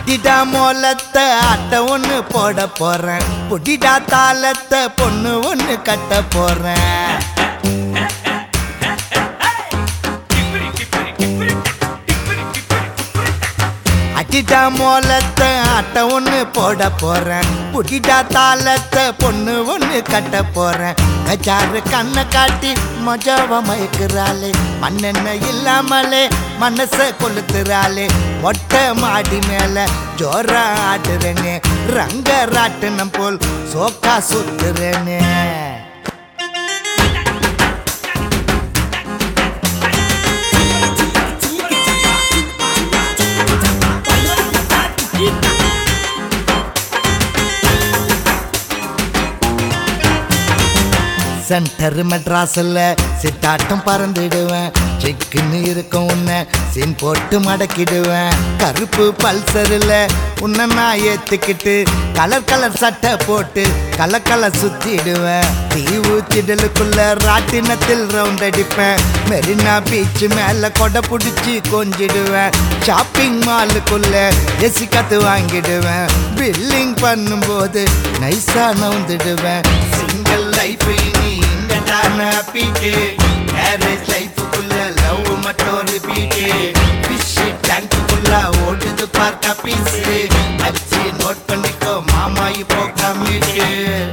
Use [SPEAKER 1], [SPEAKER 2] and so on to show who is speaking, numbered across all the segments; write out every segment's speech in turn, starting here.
[SPEAKER 1] அடிடா மோலத்தை அட்டை ஒண்ணு போட போறேன் புடிடா தாளத்தை பொண்ணு ஒண்ணு கட்ட போறேன் அடிடா மோலத்தை அட்டை ஒண்ணு போட போறேன் புடிடா தாளத்தை பொண்ணு ஒண்ணு கட்ட போறேன் கஜாரு கண்ணை காட்டி மஜாவ மயக்குறாளே மண்ணெண்ண இல்லாமலே மனச கொளுத்துறாளே மொட்டை மாடி மேல ஜோரா ஆடுறேனே ரங்க ராட்டினம் போல் சோக்கா சுத்துறேனே சென்டர் மெட்ராஸில் சிட்டாட்டம் பறந்துடுவேன் சிக்குன்னு இருக்கும் உன்னை சீன் போட்டு மடக்கிடுவேன் கருப்பு பல்சரில் உன்னை நான் ஏத்துக்கிட்டு கலர் கலர் சட்டை போட்டு கலர் கலர் சுத்திடுவேன் தீவு திடலுக்குள்ள ராட்டினத்தில் ரவுண்ட் அடிப்பேன் மெரினா பீச் மேல கொடை பிடிச்சி கொஞ்சிடுவேன் ஷாப்பிங் மாலுக்குள்ள எசி கத்து வாங்கிடுவேன் பில்லிங் பண்ணும்போது நைஸா நவுந்துடுவேன் சிங்கிள் லைஃப் இனி இந்த தான பீட்டு மேரேஜ் லைஃபுக்குள்ள லவ் மட்டும் ரிப்பீட்டு ஃபிஷ் டேங்க்குள்ள ஓடுது பார்க்க பீஸு அச்சு நோட் பண்ணிக்கோ மாமா இப்போ கம்மிட்டு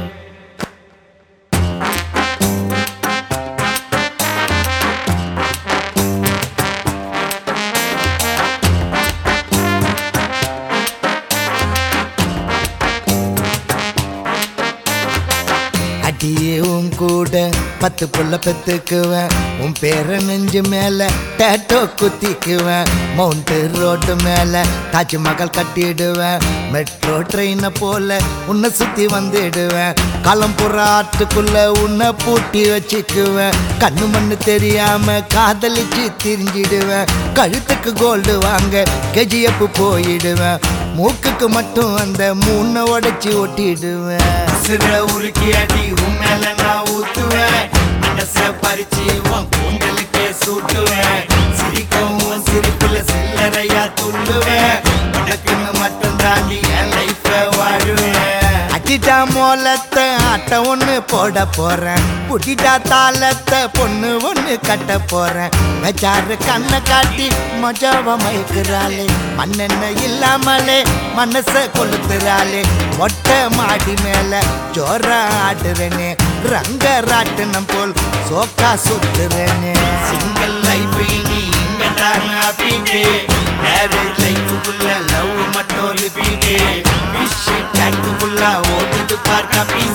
[SPEAKER 1] அடியே உன் கூட பத்து புள்ள பெத்துக்குவேன் உன் பேர நெஞ்சு மேல டேட்டோ குத்திக்குவேன் மவுண்ட் ரோடு மேல தாஜ்மஹால் கட்டிடுவேன் மெட்ரோ ட்ரெயினை போல உன்னை சுத்தி வந்துடுவேன் களம்புற ஆட்டுக்குள்ள உன்னை பூட்டி வச்சுக்குவேன் கண்ணு மண்ணு தெரியாம காதலிச்சு திரிஞ்சிடுவேன் கழுத்துக்கு கோல்டு வாங்க கெஜிஎப்பு போயிடுவேன் மூக்குக்கு மட்டும் அந்த மூணை உடைச்சி ஒட்டிடுவேன் சிற உருக்கி அடி உன் மேல நான் ஊத்துவேன் மனச பறிச்சு உன் கூந்தலுக்கே சூட்டுவேன் சிரிக்கும் உன் சிரிப்புல சில்லறையா துள்ளுவேன் உனக்குன்னு மட்டும் தாண்டி என் லைஃப வாழுவேன் அடிடா மோலத்தை அட்டை ஒண்ணு போட போறேன் புடிடா தாளத்தை பொண்ணு ஒண்ணு கட்ட போறேன் வச்சாரு கண்ணை காட்டி மஜாவ மயக்குறாளே மண்ணெண்ண இல்லாமலே மனச கொளுத்துறாளே மொட்டை மாடி மேல ஜோரா ஆடுறேனே ரங்க ராட்டினம் போல் சோக்கா சுத்துறேனே சிங்கிள் லைஃப் இனி இங்க தானா பீட்டு மேரேஜ் லைஃபுக்குள்ள லவ் மட்டும் ரிப்பீட்டு விஷ் டேங்குக்குள்ள ஓடுது பார்க்க